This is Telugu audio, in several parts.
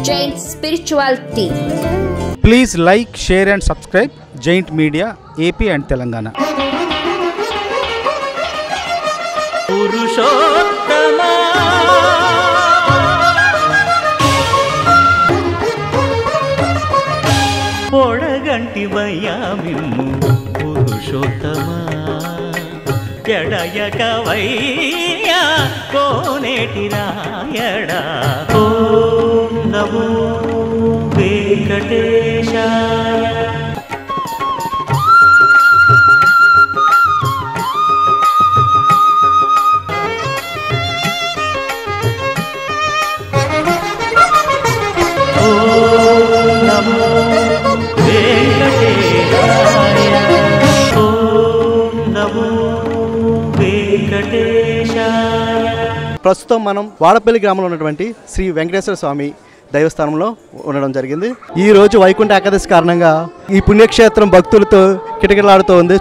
Giant Spirituality. Please like share and subscribe giant media AP and Telangana పురుషోత్తమా పొడగంటివయ్యా మిమ్ము పురుషోత్తమా ఎడయకవయ్యా కోనేటి రాయడా ఓం నమో వెంకటేశాయ ఓం నమో వెంకటేశాయ ఓం నమో వెంకటేశాయ ప్రస్తుతం మనం వాడపల్లి గ్రామంలో ఉన్నటువంటి శ్రీ వెంకటేశ్వర స్వామి దైవస్థానంలో ఉండడం జరిగింది ఈ రోజు వైకుంఠ ఏకాదశి కారణంగా ఈ పుణ్యక్షేత్రం భక్తులతో కిటకిటలాడుతూ ఉంది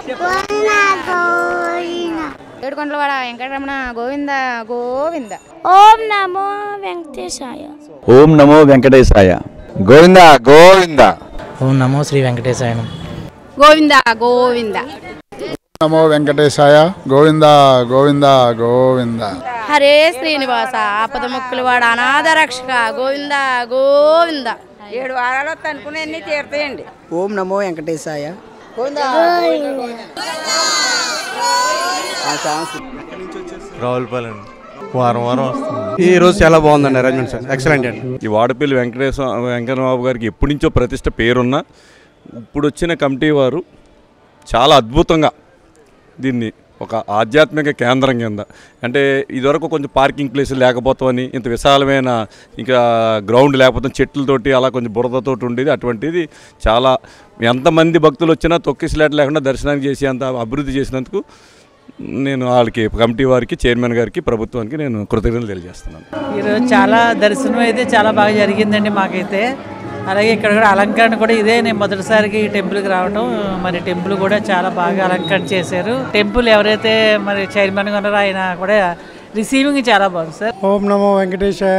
ఏడుకొండలవాడ వెంకటరమణ గోవింద గోవింద ఓం నమో వెంకటేశాయ ఓం నమో వెంకటేశాయ గోవింద గోవింద ఓం నమో శ్రీ వెంకటేశాయనం గోవింద గోవింద నమో వెంకటేశాయ గోవింద గోవింద గోవింద హరే శ్రీనివాస ఆపద ముక్కులు వాడ అనాథ రక్షక గోవింద గోవింద ఏడు వారాలు అనుకునే అన్ని తీరుతాయండి ఓం నమో వెంకటేశాయ రావులపాలెం వారం వారం వస్తుంది ఈ రోజు చాలా బాగుందండి అరేంజ్మెంట్ సార్ ఎక్సలెంట్ అండి ఈ వాడపల్లి వెంకటేశ్వర వెంకటబాబు గారికి ఎప్పటి నుంచో ప్రతిష్ట పేరున్న ఇప్పుడు వచ్చిన కమిటీ వారు చాలా అద్భుతంగా దీన్ని ఒక ఆధ్యాత్మిక కేంద్రం కింద అంటే ఇదివరకు కొంచెం పార్కింగ్ ప్లేస్ లేకపోతామని ఇంత విశాలమైన ఇంకా గ్రౌండ్ లేకపోతే చెట్లతోటి అలా కొంచెం బురదతోటి ఉండేది అటువంటిది చాలా ఎంతమంది భక్తులు వచ్చినా తొక్కిసలాట లేకుండా దర్శనానికి చేసి అంత అభివృద్ధి చేసినందుకు నేను వాళ్ళకి కమిటీ వారికి చైర్మన్ గారికి ప్రభుత్వానికి నేను కృతజ్ఞతలు తెలియజేస్తున్నాను ఈరోజు చాలా దర్శనం అయితే చాలా బాగా జరిగిందండి మాకైతే అలాగే ఇక్కడ కూడా అలంకరణ కూడా ఇదే నేను మొదటిసారికి ఈ టెంపుల్కి రావడం మరి టెంపుల్ కూడా చాలా బాగా అలంకరణ చేశారు టెంపుల్ ఎవరైతే మరి చైర్మన్గా ఉన్నారో ఆయన కూడా రిసీవింగ్ చాలా బాగుంది సార్ ఓం నమో వెంకటేశాయ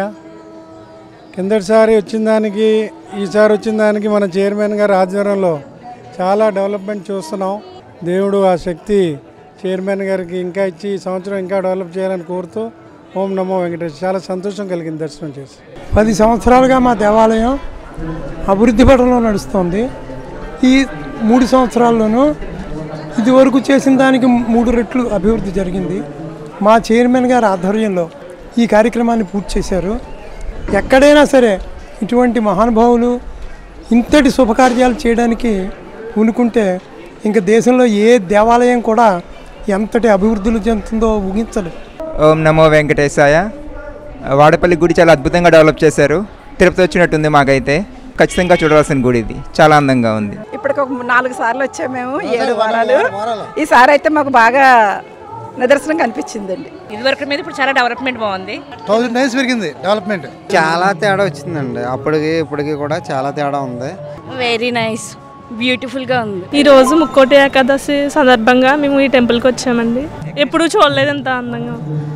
కిందటిసారి వచ్చిన దానికి ఈసారి వచ్చిన దానికి మన చైర్మన్ గారి ఆధ్వర్యంలో చాలా డెవలప్మెంట్ చూస్తున్నాం దేవుడు ఆ శక్తి చైర్మన్ గారికి ఇంకా ఇచ్చి ఈ సంవత్సరం ఇంకా డెవలప్ చేయాలని కోరుతూ ఓం నమో వెంకటేష్ చాలా సంతోషం కలిగింది దర్శనం చేసి పది సంవత్సరాలుగా మా దేవాలయం అభివృద్ధి పటంలో నడుస్తుంది ఈ మూడు సంవత్సరాల్లోనూ ఇదివరకు చేసిన దానికి మూడు రెట్లు అభివృద్ధి జరిగింది మా చైర్మన్ గారి ఆధ్వర్యంలో ఈ కార్యక్రమాన్ని పూర్తి చేశారు ఎక్కడైనా సరే ఇటువంటి మహానుభావులు ఇంతటి శుభకార్యాలు చేయడానికి పూనుకుంటే ఇంకా దేశంలో ఏ దేవాలయం కూడా ఎంతటి అభివృద్ధులు చెందుతుందో ఊహించలేదు ఓం నమో వెంకటేశాయ వాడపల్లి గుడి చాలా అద్భుతంగా డెవలప్ చేశారు తిరుపతి వచ్చినట్టుంది మాకైతే ఖచ్చితంగా చూడవలసిన గుడి ఇది చాలా అందంగా ఉంది ఇప్పటికి ఒక నాలుగు సార్లు వచ్చాము మేము ఏడు వారాలు ఈసారి అయితే మాకు బాగా నిదర్శనం కనిపించిందండి ఇదివరకు మీద ఇప్పుడు చాలా డెవలప్మెంట్ బాగుంది థౌజండ్ టైమ్స్ పెరిగింది డెవలప్మెంట్ చాలా తేడా వచ్చిందండి అప్పటికి ఇప్పటికి కూడా చాలా తేడా ఉంది వెరీ నైస్ బ్యూటిఫుల్గా ఉంది ఈ రోజు ముక్కోటి ఏకాదశి సందర్భంగా మేము ఈ టెంపుల్కి వచ్చామండి ఎప్పుడూ చూడలేదు ఎంత అందంగా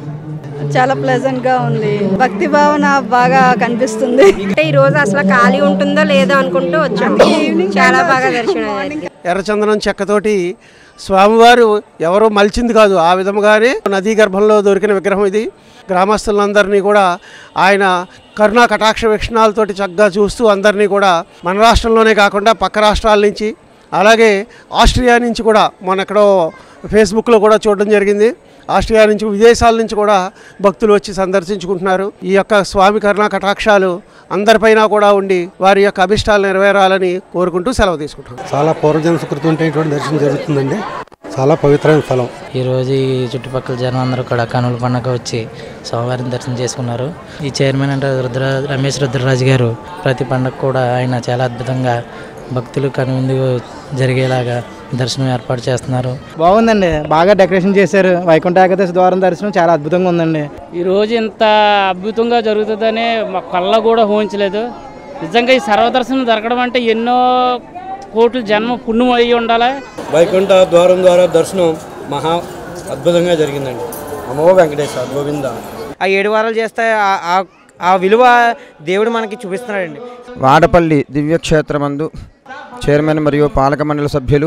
చాలా ప్లెజెంట్ గా ఉంది భక్తి భావన బాగా కనిపిస్తుంది అంటే ఈ రోజు అసలు ఖాళీ ఉంటుందో లేదో అనుకుంటూ వచ్చాము చాలా బాగా దర్శనం అయ్యింది. ఎర్రచందనం చెక్కతోటి స్వామివారు ఎవరో మలిచింది కాదు ఆ విధముగానే నదీ గర్భంలో దొరికిన విగ్రహం ఇది గ్రామస్తులందరినీ కూడా ఆయన కరుణా కటాక్ష వీక్షణాలతోటి చక్కగా చూస్తూ అందరినీ కూడా మన రాష్ట్రంలోనే కాకుండా పక్క రాష్ట్రాల నుంచి అలాగే ఆస్ట్రియా నుంచి కూడా మొన్న ఎక్కడో ఫేస్బుక్లో కూడా చూడడం జరిగింది ఆస్ట్రియా నుంచి విదేశాల నుంచి కూడా భక్తులు వచ్చి సందర్శించుకుంటున్నారు ఈ యొక్క స్వామి కరుణా కటాక్షాలు అందరిపైన కూడా ఉండి వారి యొక్క అభిష్టాలు నెరవేరాలని కోరుకుంటూ సెలవు తీసుకుంటున్నాను చాలా పూర్వజన సుకృతం ఇటువంటి దర్శనం జరుగుతుందండి చాలా పవిత్రమైన స్థలం ఈరోజు ఈ చుట్టుపక్కల జనం అందరూ కూడా కనుల పండగ వచ్చి స్వామివారిని దర్శనం చేసుకున్నారు ఈ చైర్మన్ అంటే రుద్ర రమేష్ రుద్రరాజు గారు ప్రతి పండగ కూడా ఆయన చాలా అద్భుతంగా భక్తులు కనువిందు జరిగేలాగా దర్శనం ఏర్పాటు చేస్తున్నారు బాగుందండి బాగా డెకరేషన్ చేశారు వైకుంఠ ఏకాదశి ద్వారం దర్శనం చాలా అద్భుతంగా ఉందండి ఈ రోజు ఇంత అద్భుతంగా జరుగుతుందని మా కళ్ళ కూడా ఊహించలేదు నిజంగా ఈ సర్వదర్శనం జరగడం అంటే ఎన్నో కోట్ల జన్మ పుణ్యం అయ్యి ఉండాలి వైకుంఠ ద్వారం ద్వారా దర్శనం మహా అద్భుతంగా జరిగిందండి అమ్మో వెంకటేశ్వర గోవింద ఆ ఏడు వారాలు చేస్తే ఆ- ఆ- ఆ విలువ దేవుడు మనకి చూపిస్తున్నాడండి వాడపల్లి దివ్యక్షేత్రమందు చైర్మన్ మరియు పాలక మండలి సభ్యులు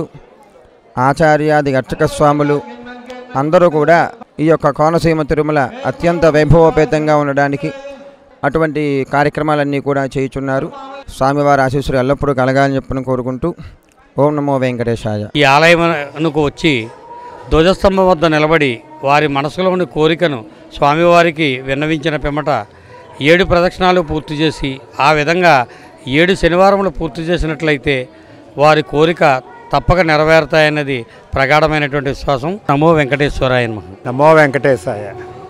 ఆచార్యాది అర్చక స్వాములు అందరూ కూడా ఈ యొక్క కోనసీమ తిరుమల అత్యంత వైభవోపేతంగా ఉండడానికి అటువంటి కార్యక్రమాలన్నీ కూడా చేయుచున్నారు స్వామివారి ఆశీస్సులు ఎల్లప్పుడూ కలగాలని చెప్పని కోరుకుంటూ ఓం నమో వెంకటేశాయ ఈ ఆలయమునకు వచ్చి ధ్వజస్తంభం వద్ద నిలబడి వారి మనసులోని కోరికను స్వామివారికి విన్నవించిన పిమ్మట ఏడు ప్రదక్షిణాలు పూర్తి చేసి ఆ విధంగా ఏడు శనివారములు పూర్తి చేసినట్లయితే వారి కోరిక తప్పక నెరవేరుతాయన్నది ప్రగాఢమైనటువంటి విశ్వాసం నమో వెంకటేశ్వరాయ నమః నమో వెంకటేశాయ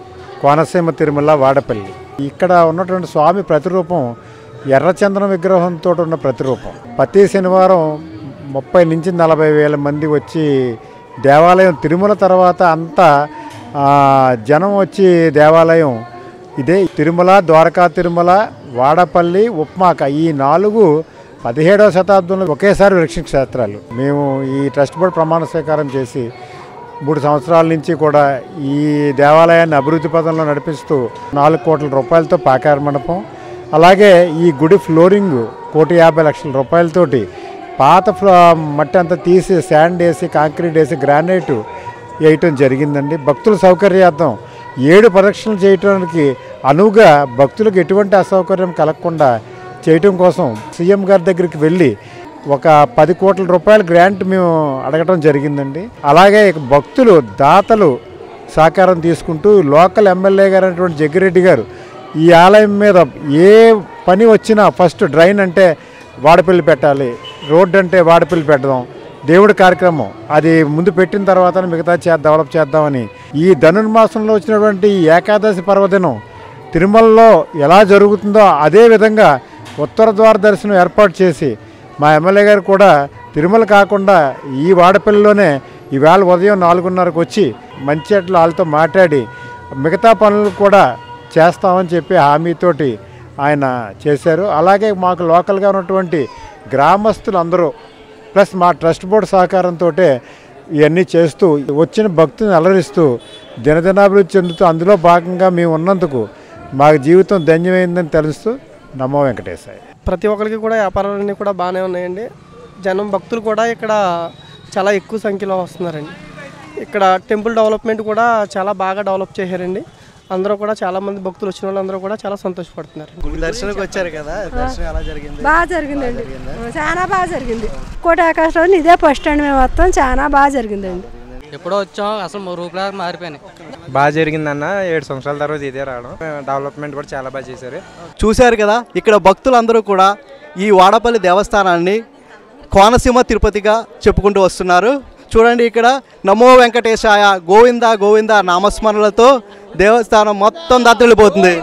కోనసీమ తిరుమల వాడపల్లి ఇక్కడ ఉన్నటువంటి స్వామి ప్రతిరూపం ఎర్రచందనం విగ్రహంతో ఉన్న ప్రతిరూపం ప్రతి శనివారం ముప్పై నుంచి నలభై వేల మంది వచ్చి దేవాలయం తిరుమల తర్వాత అంతా ఆ, జనం వచ్చి దేవాలయం ఇదే తిరుమల ద్వారకా తిరుమల వాడపల్లి ఉప్మాక ఈ నాలుగు పదిహేడవ శతాబ్దంలో ఒకేసారి వృక్ష క్షేత్రాలు మేము ఈ ట్రస్ట్ బోర్డు ప్రమాణ స్వీకారం చేసి మూడు సంవత్సరాల నుంచి కూడా ఈ దేవాలయాన్ని అభివృద్ధి పదంలో నడిపిస్తూ నాలుగు కోట్ల రూపాయలతో పాకార మండపం అలాగే ఈ గుడి ఫ్లోరింగ్ కోటి యాభై లక్షల రూపాయలతోటి పాత ఫ్లో మట్టి అంతా తీసి శాండ్ వేసి కాంక్రీట్ వేసి గ్రానైట్ వేయటం జరిగిందండి భక్తుల సౌకర్యార్థం ఏడు ప్రదక్షిణలు చేయటానికి అనువుగా భక్తులకు ఎటువంటి అసౌకర్యం కలగకుండా చేయటం కోసం సీఎం గారి దగ్గరికి వెళ్ళి ఒక పది కోట్ల రూపాయల గ్రాంట్ మేము అడగటం జరిగిందండి అలాగే భక్తులు దాతలు సహకారం తీసుకుంటూ లోకల్ ఎమ్మెల్యే గారు అయినటువంటి జగ్గిరెడ్డి గారు ఈ ఆలయం మీద ఏ పని వచ్చినా ఫస్ట్ డ్రైన్ అంటే వాడపల్లి పెట్టాలి రోడ్డు అంటే వాడపల్లి పెట్టడం దేవుడి కార్యక్రమం అది ముందు పెట్టిన తర్వాత మిగతా చే డెవలప్ చేద్దామని ఈ ధనుర్మాసంలో వచ్చినటువంటి ఈ ఏకాదశి పర్వదినం తిరుమలలో ఎలా జరుగుతుందో అదే విధంగా ఉత్తర ద్వార దర్శనం ఏర్పాటు చేసి మా ఎమ్మెల్యే గారు కూడా తిరుమల కాకుండా ఈ వాడపల్లిలోనే ఈవేళ ఉదయం నాలుగున్నరకు వచ్చి మంచి అట్లా వాళ్ళతో మాట్లాడి మిగతా పనులు కూడా చేస్తామని చెప్పి హామీతోటి ఆయన చేశారు అలాగే మాకు లోకల్గా ఉన్నటువంటి గ్రామస్తులు అందరూ ప్లస్ మా ట్రస్ట్ బోర్డు సహకారంతో ఇవన్నీ చేస్తూ వచ్చిన భక్తుని అలరిస్తూ దినదినాభివృద్ధి చెందుతూ అందులో భాగంగా మేము ఉన్నందుకు మా జీవితం ధన్యమైందని తెలుస్తూ నమో వెంకటేశాయ ప్రతి ఒక్కరికి కూడా వ్యాపారాలన్నీ కూడా బాగానే ఉన్నాయండి జనం భక్తులు కూడా ఇక్కడ చాలా ఎక్కువ సంఖ్యలో వస్తున్నారండి ఇక్కడ టెంపుల్ డెవలప్మెంట్ కూడా చాలా బాగా డెవలప్ చేశారండి అందరూ కూడా చాలా మంది భక్తులు వచ్చిన వాళ్ళందరూ కూడా చాలా సంతోషపడుతున్నారు దర్శనకు వచ్చారు కదా దర్శనం ఎలా జరిగింది బాగా జరిగిందండి చాలా బాగా జరిగింది కోట ఆకాశంలో ఇదే ఫస్ట్ స్టాండ్ మేము మొత్తం చాలా బాగా జరిగిందండి ఎప్పుడో వచ్చాం అసలు మా రూపులా మారిపోయినాయి బాగా జరిగిందన్న ఏడు సంవత్సరాల తర్వాత ఇదే రావడం డెవలప్మెంట్ కూడా చాలా బాగా చేశారు చూశారు కదా ఇక్కడ భక్తులందరూ కూడా ఈ వాడపల్లి దేవస్థానాన్ని కోనసీమ తిరుపతిగా చెప్పుకుంటూ వస్తున్నారు చూడండి ఇక్కడ నమో వెంకటేశాయ గోవింద గోవింద నామస్మరణలతో దేవస్థానం మొత్తం దత్తలిపోతుంది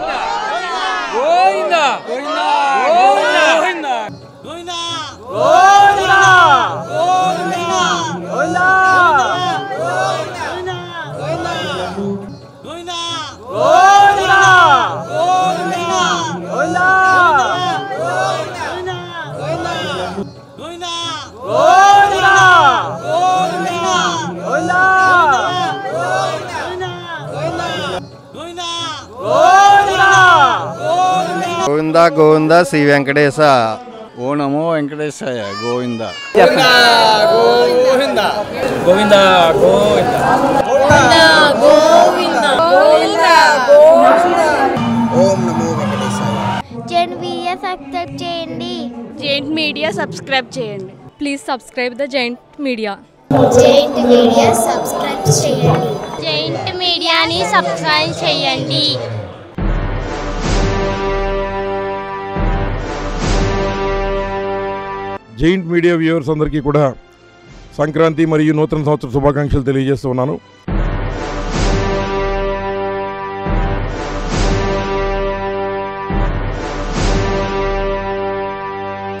గోవింద గోవింద శ్రీ వెంకటేశ ఓ నమో వెంకటేశాయ Govinda Govinda Govinda giant media subscribe చేయండి జెయింట్ మీడియా సబ్స్క్రైబ్ చేయండి please subscribe the giant media giant media subscribe చేయండి జైంట్ మీడియాని సబ్స్క్రైబ్ చేయండి జైంట్ మీడియా వ్యూవర్స్ అందరికీ కూడా సంక్రాంతి మరియు నూతన సంవత్సర శుభాకాంక్షలు తెలియజేస్తూ ఉన్నాను